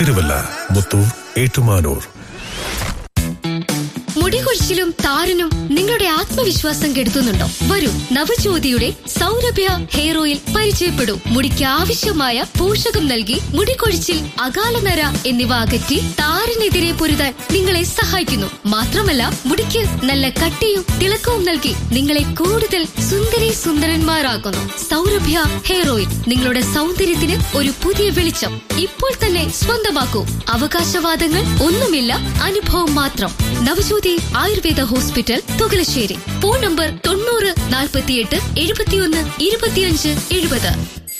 തിരുവല്ല മുത്തൂർ ഏറ്റുമാനൂർ മുടികൊഴിച്ചിലും താരനും നിങ്ങളുടെ ആത്മവിശ്വാസം കെടുത്തുന്നുണ്ടോ വരൂ നവജ്യോതിയുടെ സൗരഭ്യ ഹെയർ ഓയിൽ പരിചയപ്പെടൂ മുടിക്ക് ആവശ്യമായ പോഷകം നൽകി മുടികൊഴിച്ചിൽ അകാലനര എന്നിവ അകറ്റി താരനെതിരെ പൊരുതാൻ നിങ്ങളെ സഹായിക്കുന്നു മാത്രമല്ല മുടിക്ക് നല്ല കട്ടിയും തിളക്കവും നൽകി നിങ്ങളെ കൂടുതൽ സുന്ദരി സുന്ദരന്മാരാക്കുന്നു സൗരഭ്യ ഹെയർ ഓയിൽ നിങ്ങളുടെ സൗന്ദര്യത്തിന് ഒരു പുതിയ വെളിച്ചം ഇപ്പോൾ തന്നെ സ്വന്തമാക്കൂ അവകാശവാദങ്ങൾ ഒന്നുമില്ല അനുഭവം മാത്രം Navajyothi Ayurveda hospital Thukalassery phone number തൊണ്ണൂറ് നാൽപ്പത്തിയെട്ട് എഴുപത്തിയൊന്ന് ഇരുപത്തിയഞ്ച് എഴുപത്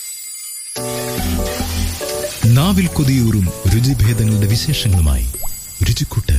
നാവിൽ കൊതിയൂറും രുചിഭേദങ്ങളുടെ വിശേഷങ്ങളുമായി രുചിക്കൂട്ട്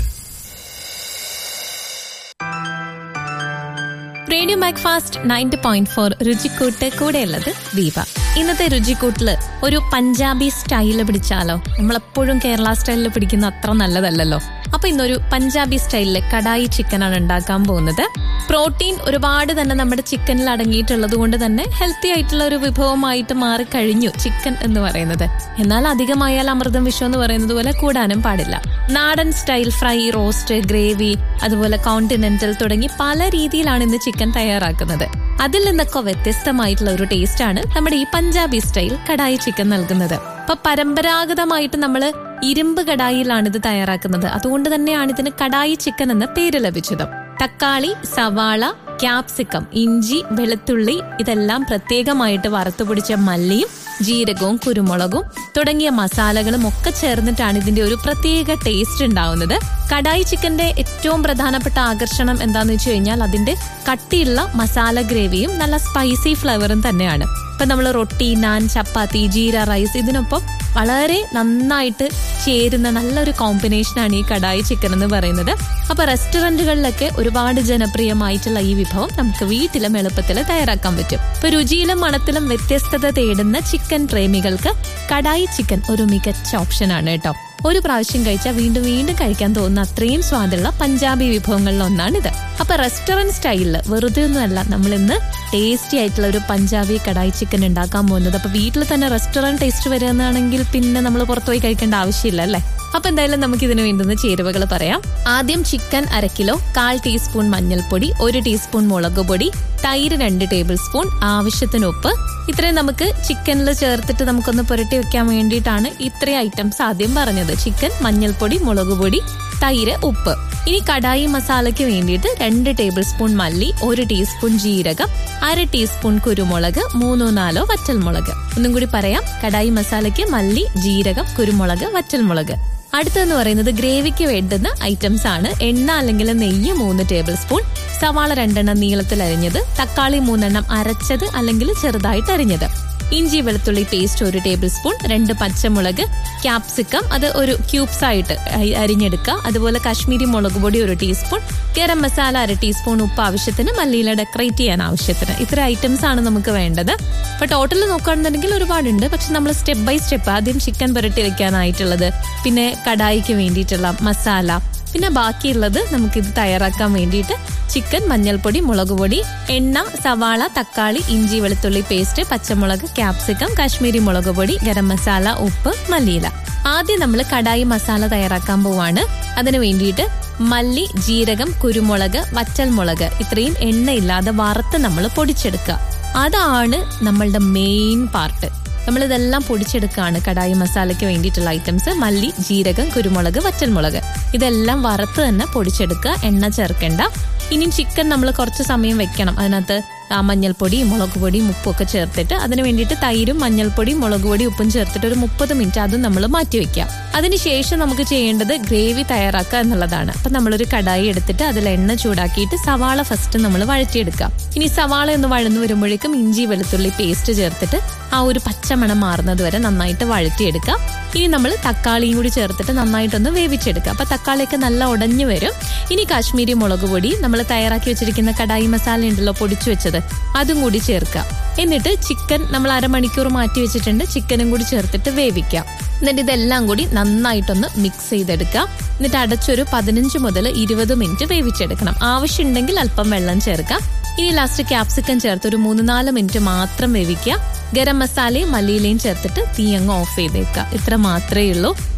radio Macfast ninety point four രുചിക്കൂട്ട് കൂടെയുള്ളത് ദീപ ഇന്നത്തെ രുചിക്കൂട്ടില് ഒരു പഞ്ചാബി സ്റ്റൈല് പിടിച്ചാലോ നമ്മളെപ്പോഴും കേരള സ്റ്റൈലിൽ പിടിക്കുന്ന അത്ര നല്ലതല്ലല്ലോ അപ്പൊ ഇന്നൊരു പഞ്ചാബി സ്റ്റൈലില് കടായി ചിക്കനാണ് ഉണ്ടാക്കാൻ പോകുന്നത് പ്രോട്ടീൻ ഒരുപാട് തന്നെ നമ്മുടെ ചിക്കനിൽ അടങ്ങിയിട്ടുള്ളത് കൊണ്ട് തന്നെ ഹെൽത്തി ആയിട്ടുള്ള ഒരു വിഭവമായിട്ട് മാറിക്കഴിഞ്ഞു ചിക്കൻ എന്ന് പറയുന്നത് എന്നാൽ അധികമായാൽ അമൃതം വിഷം എന്ന് പറയുന്നത് പോലെ കൂടാനും പാടില്ല നാടൻ സ്റ്റൈൽ ഫ്രൈ റോസ്റ്റ് ഗ്രേവി അതുപോലെ കോണ്ടിനെന്റൽ തുടങ്ങി പല രീതിയിലാണ് ഇന്ന് ചിക്കൻ തയ്യാറാക്കുന്നത് അതിൽ നിന്നൊക്കെ വ്യത്യസ്തമായിട്ടുള്ള ഒരു ടേസ്റ്റ് ആണ് നമ്മുടെ ഈ പഞ്ചാബി സ്റ്റൈൽ കടായി ചിക്കൻ നൽകുന്നത് അപ്പൊ പരമ്പരാഗതമായിട്ട് നമ്മൾ ഇരുമ്പ് കടായിലാണ് ഇത് തയ്യാറാക്കുന്നത് അതുകൊണ്ട് തന്നെയാണ് ഇതിന് കടായി ചിക്കൻ എന്ന പേര് ലഭിച്ചത് തക്കാളി സവാള ക്യാപ്സിക്കം ഇഞ്ചി വെളുത്തുള്ളി ഇതെല്ലാം പ്രത്യേകമായിട്ട് വറുത്തുപൊടിച്ച മല്ലിയും ജീരകവും കുരുമുളകും തുടങ്ങിയ മസാലകളും ഒക്കെ ചേർന്നിട്ടാണ് ഇതിന്റെ ഒരു പ്രത്യേക ടേസ്റ്റ് ഉണ്ടാവുന്നത് കടായി ചിക്കന്റെ ഏറ്റവും പ്രധാനപ്പെട്ട ആകർഷണം എന്താന്ന് വെച്ച് കഴിഞ്ഞാൽ അതിന്റെ കട്ടിയുള്ള മസാല ഗ്രേവിയും നല്ല സ്പൈസി ഫ്ലേവറും തന്നെയാണ് ഇപ്പൊ നമ്മൾ റൊട്ടി നാൻ ചപ്പാത്തി ജീര റൈസ് ഇതിനൊപ്പം വളരെ നന്നായിട്ട് ചേരുന്ന നല്ലൊരു കോമ്പിനേഷനാണ് ഈ കടായി ചിക്കൻ എന്ന് പറയുന്നത് അപ്പൊ റെസ്റ്റോറന്റുകളിലൊക്കെ ഒരുപാട് ജനപ്രിയമായിട്ടുള്ള ഈ വിഭവം നമുക്ക് വീട്ടിലും എളുപ്പത്തിൽ തയ്യാറാക്കാൻ പറ്റും ഇപ്പൊ രുചിയിലും മണത്തിലും വ്യത്യസ്തത തേടുന്ന ചിക്കൻ പ്രേമികൾക്ക് കടായി ചിക്കൻ ഒരു മികച്ച ഓപ്ഷനാണ് കേട്ടോ ഒരു പ്രാവശ്യം കഴിച്ചാൽ വീണ്ടും വീണ്ടും കഴിക്കാൻ തോന്നുന്ന അത്രയും സ്വാദുള്ള പഞ്ചാബി വിഭവങ്ങളിൽ ഒന്നാണിത് അപ്പൊ റെസ്റ്റോറന്റ് സ്റ്റൈലില് വെറുതെ ഒന്നുമല്ല നമ്മൾ ഇന്ന് ടേസ്റ്റി ആയിട്ടുള്ള ഒരു പഞ്ചാബി കടായി ചിക്കൻ ഉണ്ടാക്കാൻ പോകുന്നത് അപ്പൊ വീട്ടിൽ തന്നെ റെസ്റ്റോറന്റ് ടേസ്റ്റ് വരുന്നതാണെങ്കിൽ പിന്നെ നമ്മൾ പുറത്തുപോയി കഴിക്കേണ്ട ആവശ്യമില്ല അല്ലേ അപ്പൊ എന്തായാലും നമുക്ക് ഇതിന് വേണ്ടുന്ന ചേരുവകൾ പറയാം ആദ്യം ചിക്കൻ അര കിലോ കാൽ ടീസ്പൂൺ മഞ്ഞൾപ്പൊടി ഒരു ടീസ്പൂൺ മുളക് പൊടി തൈര് രണ്ട് ടേബിൾ സ്പൂൺ ആവശ്യത്തിന് ഉപ്പ് ഇത്രയും നമുക്ക് ചിക്കനിൽ ചേർത്തിട്ട് നമുക്കൊന്ന് പുരട്ടി വെക്കാൻ വേണ്ടിയിട്ടാണ് ഇത്രയും ഐറ്റംസ് ആദ്യം പറഞ്ഞത് ചിക്കൻ മഞ്ഞൾപ്പൊടി മുളക് പൊടി തൈര് ഉപ്പ് ഇനി കടായി മസാലയ്ക്ക് വേണ്ടിയിട്ട് രണ്ട് ടേബിൾ സ്പൂൺ മല്ലി ഒരു ടീസ്പൂൺ ജീരകം അര ടീസ്പൂൺ കുരുമുളക് മൂന്നോ നാലോ വറ്റൽമുളക് ഒന്നും കൂടി പറയാം കടായി മസാലയ്ക്ക് മല്ലി ജീരകം കുരുമുളക് വറ്റൽമുളക് അടുത്തെന്ന് പറയുന്നത് ഗ്രേവിക്ക് വേണ്ടുന്ന ഐറ്റംസ് ആണ് എണ്ണ അല്ലെങ്കിൽ നെയ്യ് മൂന്ന് ടേബിൾ സ്പൂൺ സവാള രണ്ടെണ്ണം നീളത്തിൽ അരിഞ്ഞത് തക്കാളി മൂന്നെണ്ണം അരച്ചത് അല്ലെങ്കിൽ ചെറുതായിട്ട് അരിഞ്ഞത് ഇഞ്ചി വെളുത്തുള്ളി പേസ്റ്റ് ഒരു ടേബിൾ സ്പൂൺ രണ്ട് പച്ചമുളക് ക്യാപ്സിക്കം അത് ഒരു ക്യൂബ്സ് ആയിട്ട് അരി- അരിഞ്ഞെടുക്കുക അതുപോലെ കാശ്മീരി മുളക് പൊടി ഒരു ടീസ്പൂൺ ഗരം മസാല അര ടീസ്പൂൺ ഉപ്പ് ആവശ്യത്തിന് മല്ലിയില ഡെക്കറേറ്റ് ചെയ്യാൻ ആവശ്യത്തിന് ഇത്ര ഐറ്റംസ് ആണ് നമുക്ക് വേണ്ടത് അപ്പൊ ടോട്ടൽ നോക്കുകയാണെന്നുണ്ടെങ്കിൽ ഒരുപാടുണ്ട് പക്ഷെ നമ്മൾ സ്റ്റെപ്പ് ബൈ സ്റ്റെപ്പ് ആദ്യം ചിക്കൻ പുരട്ടി വെക്കാനായിട്ടുള്ളത് പിന്നെ കടായിക്ക് വേണ്ടിയിട്ടുള്ള മസാല പിന്നെ ബാക്കിയുള്ളത് നമുക്കിത് തയ്യാറാക്കാൻ വേണ്ടിയിട്ട് ചിക്കൻ മഞ്ഞൾപ്പൊടി മുളക് പൊടി എണ്ണ സവാള തക്കാളി ഇഞ്ചി വെളുത്തുള്ളി പേസ്റ്റ് പച്ചമുളക് ക്യാപ്സിക്കം കാശ്മീരി മുളക് പൊടി ഗരം മസാല ഉപ്പ് മല്ലിയില ആദ്യം നമ്മൾ കടായി മസാല തയ്യാറാക്കാൻ പോവാണ് അതിനു വേണ്ടിയിട്ട് മല്ലി ജീരകം കുരുമുളക് വറ്റൽമുളക് ഇത്രയും എണ്ണയില്ലാതെ വറുത്ത് നമ്മൾ പൊടിച്ചെടുക്കുക അതാണ് നമ്മളുടെ മെയിൻ പാർട്ട് നമ്മളിതെല്ലാം പൊടിച്ചെടുക്കുകയാണ് കടായി മസാലയ്ക്ക് വേണ്ടിയിട്ടുള്ള ഐറ്റംസ് മല്ലി ജീരകം കുരുമുളക് വറ്റൽമുളക് ഇതെല്ലാം വറുത്ത് തന്നെ പൊടിച്ചെടുക്കുക എണ്ണ ചേർക്കേണ്ട ഇനി ചിക്കൻ നമ്മൾ കുറച്ച് സമയം വെക്കണം അതിനകത്ത് ആ മഞ്ഞൾപ്പൊടി മുളക് പൊടിയും ഉപ്പും ഒക്കെ ചേർത്തിട്ട് അതിന് വേണ്ടിയിട്ട് തൈരും മഞ്ഞൾപ്പൊടി മുളക് പൊടി ഉപ്പും ചേർത്തിട്ട് ഒരു മുപ്പത് മിനിറ്റ് അതും നമ്മൾ മാറ്റി വെക്കാം അതിനുശേഷം നമുക്ക് ചെയ്യേണ്ടത് ഗ്രേവി തയ്യാറാക്കുക എന്നുള്ളതാണ് അപ്പൊ നമ്മളൊരു കടായി എടുത്തിട്ട് അതിൽ എണ്ണ ചൂടാക്കിയിട്ട് സവാള ഫസ്റ്റ് നമ്മൾ വഴറ്റിയെടുക്കാം ഇനി സവാള ഒന്ന് വഴന്നു വരുമ്പോഴേക്കും ഇഞ്ചി വെളുത്തുള്ളി പേസ്റ്റ് ചേർത്തിട്ട് ആ ഒരു പച്ചമണം മാറുന്നത് വരെ നന്നായിട്ട് വഴറ്റിയെടുക്കാം ഇനി നമ്മൾ തക്കാളിയും കൂടി ചേർത്തിട്ട് നന്നായിട്ടൊന്ന് വേവിച്ചെടുക്കാം അപ്പൊ തക്കാളിയൊക്കെ നല്ല ഉടഞ്ഞു വരും ഇനി കാശ്മീരി മുളക് പൊടി നമ്മൾ തയ്യാറാക്കി വെച്ചിരിക്കുന്ന കടായി മസാല ഉണ്ടല്ലോ പൊടിച്ചു വെച്ചത് അതും കൂടി ചേർക്കാം എന്നിട്ട് ചിക്കൻ നമ്മൾ അരമണിക്കൂർ മാറ്റി വെച്ചിട്ടുണ്ട് ചിക്കനും കൂടി ചേർത്തിട്ട് വേവിക്കാം എന്നിട്ട് ഇതെല്ലാം കൂടി നന്നായിട്ടൊന്ന് മിക്സ് ചെയ്തെടുക്കാം എന്നിട്ട് അടച്ചൊരു പതിനഞ്ച് മുതൽ ഇരുപത് മിനിറ്റ് വേവിച്ചെടുക്കണം ആവശ്യമുണ്ടെങ്കിൽ അല്പം വെള്ളം ചേർക്കാം ഇനി ലാസ്റ്റ് ക്യാപ്സിക്കം ചേർത്ത് ഒരു മൂന്ന് നാല് മിനിറ്റ് മാത്രം വേവിക്കുക ഗരം മസാലയും മല്ലിയിലയും ചേർത്തിട്ട് തീ അങ്ങ് ഓഫ് ചെയ്തേക്കുക ഇത്ര മാത്രമേ ഉള്ളൂ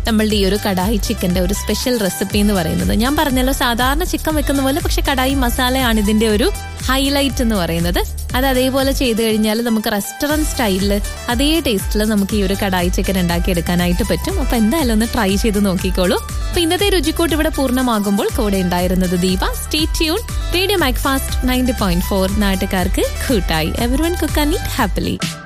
നമ്മളുടെ ഈ ഒരു കടായി ചിക്കന്റെ ഒരു സ്പെഷ്യൽ റെസിപ്പി എന്ന് പറയുന്നത് ഞാൻ പറഞ്ഞല്ലോ സാധാരണ ചിക്കൻ വെക്കുന്ന പോലെ പക്ഷെ കടായി മസാലയാണ് ഇതിന്റെ ഒരു ഹൈലൈറ്റ് എന്ന് പറയുന്നത് അത് അതേപോലെ ചെയ്തു കഴിഞ്ഞാൽ നമുക്ക് റെസ്റ്റോറന്റ് സ്റ്റൈലിൽ അതേ ടേസ്റ്റിൽ നമുക്ക് ഈ ഒരു കടായി ചിക്കൻ ഉണ്ടാക്കി എടുക്കാനായിട്ട് പറ്റും അപ്പൊ എന്തായാലും ഒന്ന് ട്രൈ ചെയ്ത് നോക്കിക്കോളൂ അപ്പൊ ഇന്നത്തെ രുചിക്കൂട്ട് ഇവിടെ പൂർണ്ണമാകുമ്പോൾ കൂടെ ഉണ്ടായിരുന്നത് Deepa stay tune radio Macfast ninety point four നാട്ടുകാർക്ക് കൂട്ടായി everyone cook and eat happily